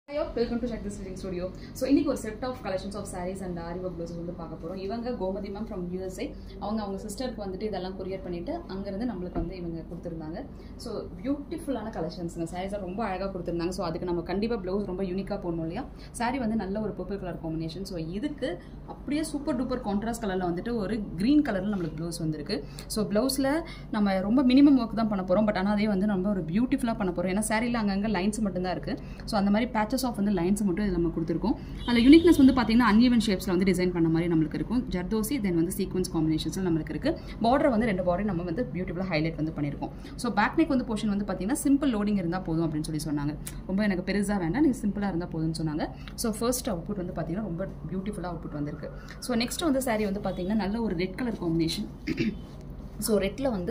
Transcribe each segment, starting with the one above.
hello welcome to Sakthi stitching studio so இன்னைக்கு ஒரு set of collections of saris and aari work blouses வந்து பார்க்க போகிறோம் இவங்க கோமதி மேம் ஃப்ரம் யூஎஸ்ஏ அவங்க அவங்க சிஸ்டருக்கு வந்துட்டு இதெல்லாம் கொரியர் பண்ணிட்டு அங்கேருந்து நம்மளுக்கு வந்து இவங்க கொடுத்துருந்தாங்க ஸோ பியூட்டிஃபுல்லான கலெக்ஷன்ஸுங்க சாரீஸை ரொம்ப அழகாக கொடுத்துருந்தாங்க ஸோ அதுக்கு நம்ம கண்டிப்பாக ப்ளவுஸ் ரொம்ப யூனிக்காக போடணும் இல்லையா சாரீ வந்து நல்ல ஒரு பர்பிள் கலர் காம்பினேஷன் ஸோ இதுக்கு அப்படியே சூப்பர் டூப்பர் கான்ட்ராஸ்ட் கலரில் வந்துட்டு ஒரு க்ரீன் கலரில் நம்மளுக்கு ப்ளவுஸ் வந்திருக்கு ஸோ ப்ளவுஸில் நம்ம ரொம்ப மினிமம் ஒர்க் தான் பண்ண போகிறோம் பட் ஆனால் அதே வந்து நம்ம ஒரு பியூட்டிஃபுல்லாக பண்ண போகிறோம் ஏன்னா சாரியில் அங்கங்கே லைன்ஸ் மட்டும்தான் இருக்குது ஸோ அந்த மாதிரி பேச்சஸ் ஆஃப் வந்து லைன்ஸ் மட்டும் இதில் நம்ம கொடுத்துருக்கோம் அதில் யூனிக்னஸ் வந்து பார்த்தீங்கன்னா அன்இவன் ஷேப்ஸில் வந்து டிசைன் பண்ண மாதிரி நம்மளுக்கு இருக்கும் ஜர்தோசி தென் வந்து சீக்வன்ஸ் காம்பினேஷன்ஸில் நம்மளுக்கு இருக்குது பார்டர் வந்து ரெண்டு பார்டர் நம்ம வந்து பியூட்டிஃபுல்லாக ஹைலைட் வந்து பண்ணியிருக்கோம் ஸோ பேக் நெக் வந்து போர்ஷன் வந்து பார்த்தீங்கன்னா சிம்பிள் லோடிங் இருந்தால் போதும் அப்படின்னு சொல்லி சொன்னாங்க ரொம்ப எனக்கு பெருசாக வேண்டாம் நீங்கள் சிம்பிளாக இருந்தால் போதும்னு சொன்னாங்க ஸோ ஃபர்ஸ்ட் அவுட்புட் வந்து பார்த்தீங்கன்னா ரொம்ப பியூட்டிஃபுல்லாக அவுட்புட் வந்திருக்கு ஸோ நெக்ஸ்ட் வந்து சாரீ வந்து பார்த்தீங்கன்னா நல்ல ஒரு ரெட் கலர் காம்பினேஷன் ஸோ ரெட்டில் வந்து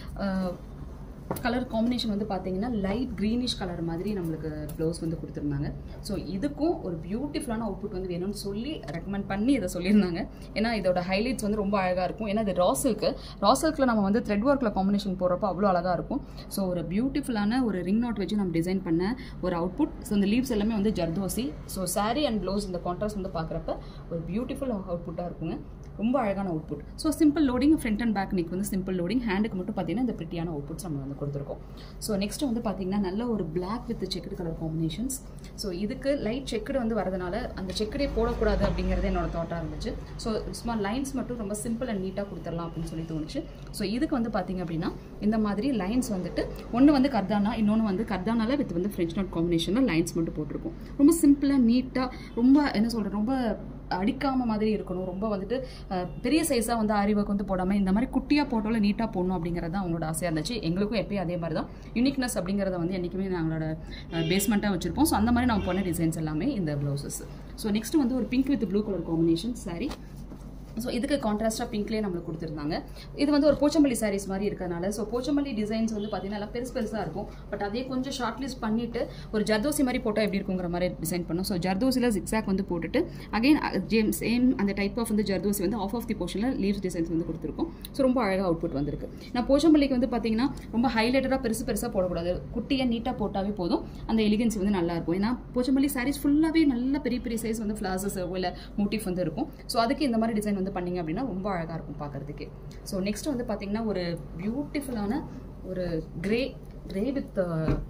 கலர் காம்பினேஷன் வந்து பார்த்தீங்கன்னா லைட் க்ரீனிஷ் கலர் மாதிரி நம்மளுக்கு ப்ளவுஸ் வந்து கொடுத்துருந்தாங்க ஸோ இதுக்கும் ஒரு பியூட்டிஃபுல்லான அவுட்புட் வந்து வேணும்னு சொல்லி ரெக்கமெண்ட் பண்ணி இதை சொல்லியிருந்தாங்க ஏன்னா இதோட ஹைலைட்ஸ் வந்து ரொம்ப அழகாக இருக்கும் ஏன்னா இது ராசில்க்கு ராசில்கில் நம்ம வந்து த்ரெட் ஒர்க்கில் காம்பினேஷன் போடுறப்போ அவ்வளோ அழகாக இருக்கும் ஸோ ஒரு பியூட்டிஃபுல்லான ஒரு ரிங் நாட் வச்சு நம்ம டிசைன் பண்ண ஒரு அவுட்புட் ஸோ இந்த லீவ்ஸ் எல்லாமே வந்து zardozi so sari and blouse இந்த கான்ட்ராஸ்ட் வந்து பார்க்குறப்ப ஒரு பியூட்டிஃபுல் அவுட்புட்டாக இருக்குங்க ரொம்ப அழகான output so simple loading front and back neck வந்து சிம்பிள் லோடிங் ஹேண்டுக்கு மட்டும் பார்த்தீங்கன்னா இந்த பிரிட்டியான அவுட்புட்ஸ் நம்ம வந்து கொடுத்துருக்கோம் ஸோ நெக்ஸ்ட் வந்து பார்த்தீங்கன்னா நல்ல ஒரு black with checked colour combinations so இதுக்கு லைட் செக்குடு வந்து வரதுனால அந்த செக்குடே போடக்கூடாது அப்படிங்கிறது என்னோட தாட்டாக இருந்துச்சு ஸோ சும்மா லைன்ஸ் மட்டும் ரொம்ப சிம்பிள் அண்ட் நீட்டாக கொடுத்துடலாம் அப்படின்னு சொல்லி தோணுச்சு ஸோ இதுக்கு வந்து பார்த்தீங்க அப்படின்னா இந்த மாதிரி லைன்ஸ் வந்துட்டு ஒன்று வந்து கர்தானா இன்னொன்று வந்து கர்தானால வித் வந்து ஃப்ரெஞ்ச் நாட் காம்பினேஷனில் லைன்ஸ் மட்டும் போட்டிருக்கும் ரொம்ப சிம்பிளாக நீட்டாக ரொம்ப என்ன சொல்கிறேன் ரொம்ப அடிக்காம மாதிரி இருக்கணும் ரொம்ப வந்துட்டு பெரிய சைஸாக வந்து ஆரி ஒர்க் வந்து போடாமல் இந்த மாதிரி குட்டியாக போட்டாலும் நீட்டாக போடணும் அப்படிங்கிறது தான் அவங்களோட ஆசையாக இருந்துச்சு எங்களுக்கும் எப்பயும் அதே மாதிரி தான் யூனிக்னஸ் அப்படிங்கிறத வந்து என்றைக்குமே நாங்களோட பேஸ்மெண்ட்டாக வச்சுருப்போம் ஸோ அந்த மாதிரி நம்ம பண்ண டிசைன்ஸ் எல்லாமே இந்த ப்ளவுசஸ் ஸோ நெக்ஸ்ட் வந்து ஒரு pink with blue colour combination sari so இதுக்கு கான்ட்ராஸ்டாக பிங்க்லேயே நம்மளுக்கு கொடுத்துருந்தாங்க இது வந்து ஒரு போச்சம்பள்ளி சாரீஸ் மாதிரி இருக்கிறதுனால ஸோ போச்சம்பள்ளி டிசைன்ஸ் வந்து பார்த்தீங்கன்னா எல்லாம் பெருசு பெருசாக இருக்கும் பட் அதே கொஞ்சம் ஷார்ட் லிஸ்ட் பண்ணிட்டு ஒரு ஜர்தோசி மாதிரி போட்டால் எப்படி இருக்குங்கிற மாதிரி டிசைன் பண்ணோம் ஸோ ஜர்தோசியில் ஜிக்ஸாக் வந்து போட்டுட்டு அகைன் ஜேம் சேம் அந்த டைப் ஆஃப் வந்து ஜர்தோசி வந்து ஆஃப் ஆஃப் தி போர்ஷனில் லீவ்ஸ் டிசைன்ஸ் வந்து கொடுத்துருக்கோம் ஸோ ரொம்ப அழகாக அவுட்புட் வந்திருக்கு நான் போச்சம்பள்ளிக்கு வந்து பார்த்தீங்கன்னா ரொம்ப ஹைலைட்டடாக பெருசு பெருசாக போடக்கூடாது குட்டியாக நீட்டாக போட்டாவே போதும் அந்த எலிகன்சி வந்து நல்லா இருக்கும் ஏன்னா போச்சம்பள்ளி சாரீஸ் ஃபுல்லாகவே நல்ல பெரிய பெரிய சைஸ் வந்து ஃப்ளாசஸ் இல்லை மோட்டிவ் வந்து இருக்கும் ஸோ அதுக்கு இந்த மாதிரி டிசைன் வந்து பண்ணீங்க அப்படின்னா ரொம்ப அழகாக இருக்கும் பார்க்குறதுக்கு ஸோ நெக்ஸ்ட் வந்து பார்த்தீங்கன்னா ஒரு பியூட்டிஃபுல்லான ஒரு grey grey with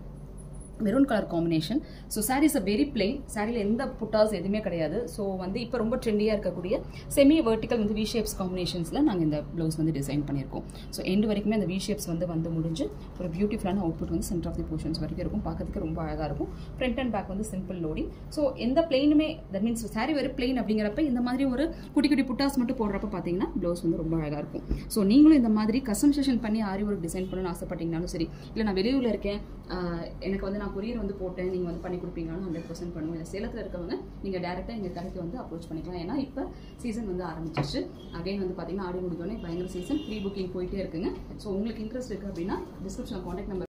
maroon colour combination so saris a very plain சாரியில் எந்த புட்டாஸ் எதுவுமே கிடையாது ஸோ வந்து இப்போ ரொம்ப ட்ரெண்டியாக இருக்கக்கூடிய செமி வெர்டிக்கல் வந்து வி ஷேப்ஸ் காம்பினேஷன்ஸில் நாங்கள் இந்த ப்ளவுஸ் வந்து டிசைன் பண்ணியிருக்கோம் ஸோ எண்டு வரைக்குமே அந்த வி ஷேப்ஸ் வந்து வந்து முடிஞ்சு ஒரு பியூட்டிஃபுல்லான அவுட்புட் வந்து சென்டர் ஆஃப் தி போர்ஷன்ஸ் வரைக்கும் இருக்கும் பார்க்கறதுக்கு ரொம்ப அழகாக இருக்கும் ஃப்ரண்ட் அண்ட் பேக் வந்து சிம்பிள் லோடிங் ஸோ எந்த பிளெயினுமே that means sari very plain அப்படிங்கிறப்ப இந்த மாதிரி ஒரு குட்டி குட்டி புட்டாஸ் மட்டும் போடுறப்ப பார்த்தீங்கன்னா ப்ளவுஸ் வந்து ரொம்ப அழகாக இருக்கும் ஸோ நீங்களும் இந்த மாதிரி கஸ்டமைசேஷன் பண்ணி ஆரி ஒர்க் டிசைன் பண்ணணும்னு ஆசைப்பட்டீங்கனாலும் சரி இல்லை நான் வெளியூரில் இருக்கேன் எனக்கு வந்து நான் கொரியர் வந்து போட்டேன் நீங்கள் வந்து பண்ணி கொடுப்பீங்கனாலும் ஹண்ட்ரட் பர்சன்ட் பண்ணுவோம் இல்லை சேலத்தில் இருக்கவங்க நீங்கள் டேரெக்டாக எங்கள் கடைக்கு வந்து அப்ரோச் பண்ணிக்கலாம் ஏன்னா இப்போ சீசன் வந்து ஆரம்பிச்சிச்சு அகைன் வந்து பார்த்தீங்கன்னா ஆடி முடிஞ்சோடனே பயங்கர சீசன் ப்ரீ புக்கிங் போயிட்டே இருக்குங்க ஸோ உங்களுக்கு இன்ட்ரெஸ்ட் இருக்குது அப்படின்னா டிஸ்கிரிப்ஷனில் காண்டாக்ட் நம்பர்